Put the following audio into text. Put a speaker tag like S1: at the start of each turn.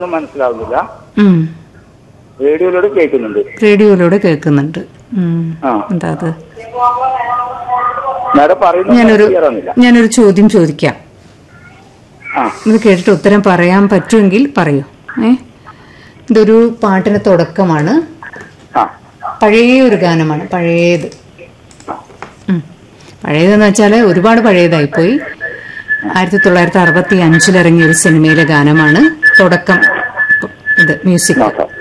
S1: ഒന്നും മനസ്സിലാവുന്നില്ല
S2: ഉം.
S1: റേഡിയോയിലൂടെ കേൾക്കുന്നുണ്ട്
S2: റേഡിയോയിലൂടെ കേൾക്കുന്നുണ്ട് ഉം.
S1: ആ.
S2: എന്താ അത്
S1: മാഡം പറയുന്നത്
S2: ഞാനൊരു
S1: ക്ലിയർ ആവുന്നില്ല
S2: ഞാനൊരു ചോദ്യം ചോദിക്കാം
S1: ആ
S2: ഇത് കേട്ടിട്ട് ഉത്തരം പറയാൻ പറ്റുമെങ്കിൽ പറയൂ ഏ ഇതൊരു പാട്ടിന് തുടക്കമാണ്
S1: ആ
S2: പഴയ ഒരു ഗാനമാണ് പഴയത് ഉം. പഴയതെന്ന് വെച്ചാൽ ഒരുപാട് പഴയതായിപ്പോയി ആയിരത്തി തൊള്ളായിരത്തി അറുപത്തി അഞ്ചിൽ ഇറങ്ങിയ ഒരു സിനിമയിലെ ഗാനമാണ് തുടക്കം ഇത് മ്യൂസിക്
S1: നോക്കാം